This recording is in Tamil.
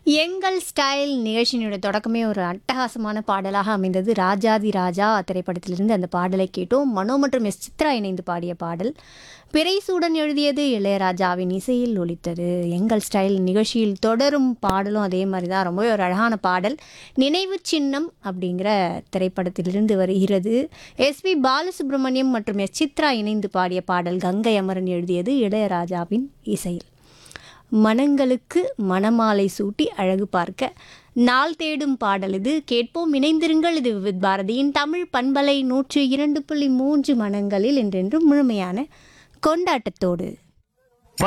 எங்கள் ஸ்டைல் நிகழ்ச்சியினுடைய தொடக்கமே ஒரு அட்டகாசமான பாடலாக அமைந்தது ராஜாதி ராஜா திரைப்படத்திலிருந்து அந்த பாடலை கேட்டோம் மனோ மற்றும் எஸ் சித்ரா இணைந்து பாடிய பாடல் பிறைசூடன் எழுதியது இளையராஜாவின் இசையில் ஒலித்தது எங்கள் ஸ்டைல் நிகழ்ச்சியில் தொடரும் பாடலும் அதே மாதிரி தான் ரொம்பவே ஒரு அழகான பாடல் நினைவு சின்னம் அப்படிங்கிற திரைப்படத்திலிருந்து வருகிறது எஸ்பி பாலசுப்ரமணியம் மற்றும் எஸ் சித்ரா இணைந்து பாடிய பாடல் கங்கை அமரன் எழுதியது இளையராஜாவின் இசையில் மனங்களுக்கு மணமாலை சூட்டி அழகு பார்க்க நாள் தேடும் பாடல் இது கேட்போம் இணைந்திருங்கள் இது வித் பாரதியின் தமிழ் பண்பலை நூற்று இரண்டு புள்ளி மூன்று மனங்களில் என்றென்றும் முழுமையான கொண்டாட்டத்தோடு